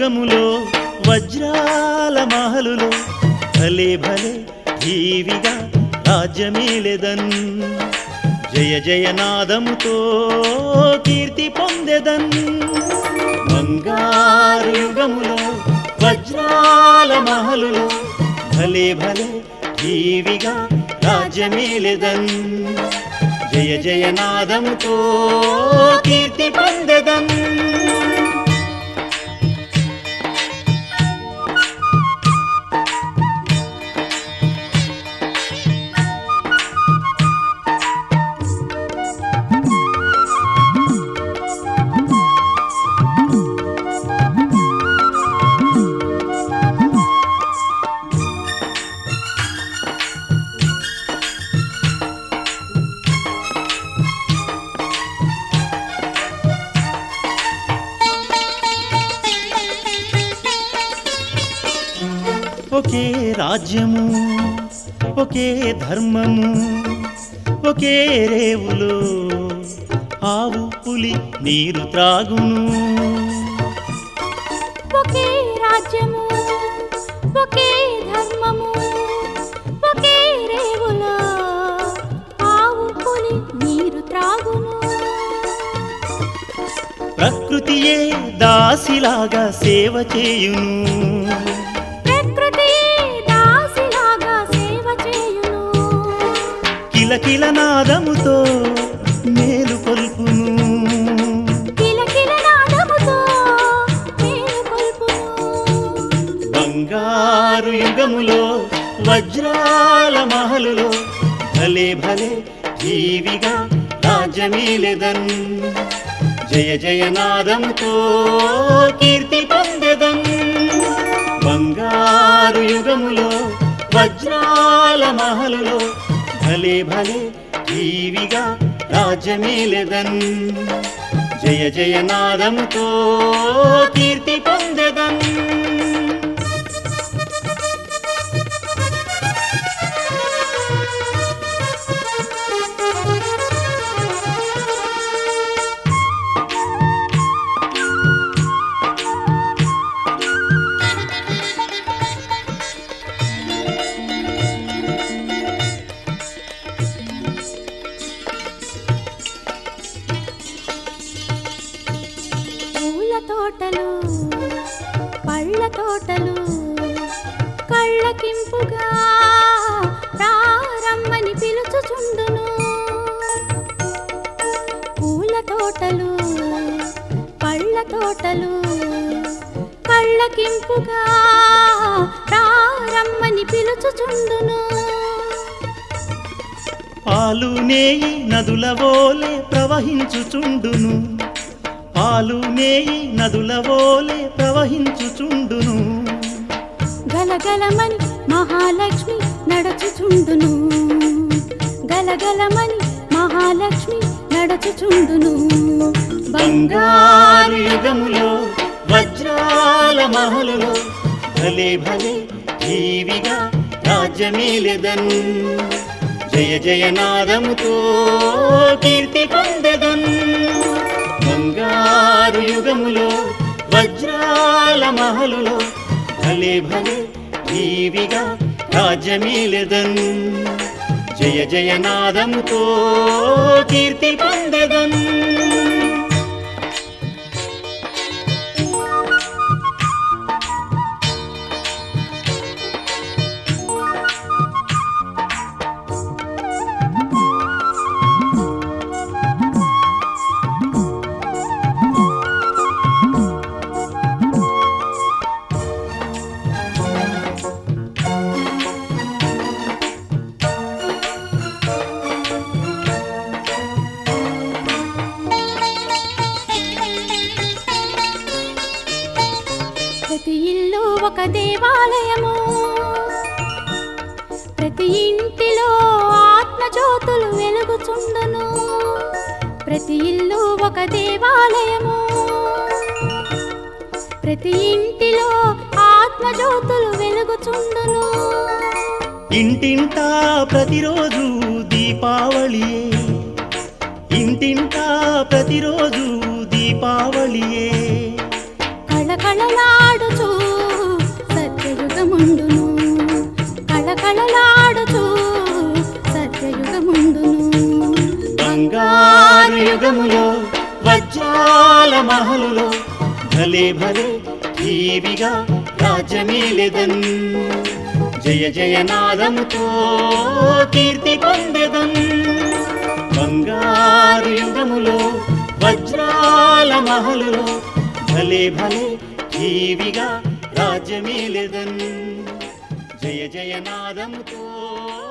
యుగములో వజ్రాల మహలులో భలే భలే జీవిగా రాజ్యమేలెదన్ జయ జయనాదముతో కీర్తి పొందెదన్ బంగారు యుగములో వజ్రాల మహలులో భలే భలే జీవిగా రాజ్యమేలెదన్ జయ జయనాదముతో కీర్తి పొందెదన్ ఒకే రాజ్యము ఒకే ధర్మము ఒకే రేవులో ఆవు పులి నీరు త్రాగును ఒకే రాజ్యము ఒకే ధర్మము ఒకే రేవులో ఆవు పులి నీరు త్రాగును ప్రకృతియే దాసిలాగా సేవ చేయును ప్రకృతి దాసిలాగా సేవ చేయును కిలకిల నాదముతో మేలు కొల్పును కిలకిల నాదముతో మేలు కొల్పును బంగారు యుగములో వజ్రాల మహలులో భలే భలే జీవిగా రాజ్యమీలెదన్ జయ జయనాదముతో కీర్తి పొందెదన్ బంగారు యుగములో వజ్రాల మహలులో భలే భలే జీవిగా రాజ్యమీలెదన్ జయ జయనాదముతో కీర్తి పొందెదన్ పూల తోటలు పళ్ళ తోటలు కళ్ళకింపుగా రారమ్మని పిలుచుచుండును పూల తోటలు పళ్ళ తోటలు కళ్ళకింపుగా రారమ్మని పిలుచుచుండును పాలు నేయి నదుల వోలే ప్రవహించుచుండును పాలు నేయి నదుల వోలే ప్రవహించుచుండును గలగలమని మహాలక్ష్మి నడచుచుండును గలగలమని మహాలక్ష్మి నడచుచుండును బంగారు యుగములో వజ్రాల మహలులో భలే భలే జీవిగా రాజ్యమేలెదన్ జయ జయనాదముతో కీర్తి పొందెదన్ బంగారు యుగములో వజ్రాల మహలులో భలే భలే జీవిగా రాజ్యమేలెదన్ జయ జయనాదముతో కీర్తి పొందెదన్ ప్రతి ఇల్లు ఒక దేవాలయము ప్రతి ఇంటిలో ఆత్మజ్యోతులు వెలుగుచుండును ప్రతి ఇల్లు ఒక దేవాలయము ప్రతి ఇంటిలో ఆత్మజ్యోతులు వెలుగుచుండును ఇంటింటా ప్రతిరోజు దీపావళియే ఇంటింటా ప్రతిరోజు దీపావళియే కళ కళకళలాడుచు సత్యయుగముండును కళకళలాడుచు సత్యయుగముండును బంగారు యుగములో వజ్రాల మహలులో భలే భలే టీవిగా రాజ్యమేలెదన్ జయ జయ నాదముతో కీర్తి పొందెదన్ బంగారు యుగములో వజ్రాల మహలులో భలే భలే టీవిగా రాజ్యమేలెదన్ జయ జయ నాదముతో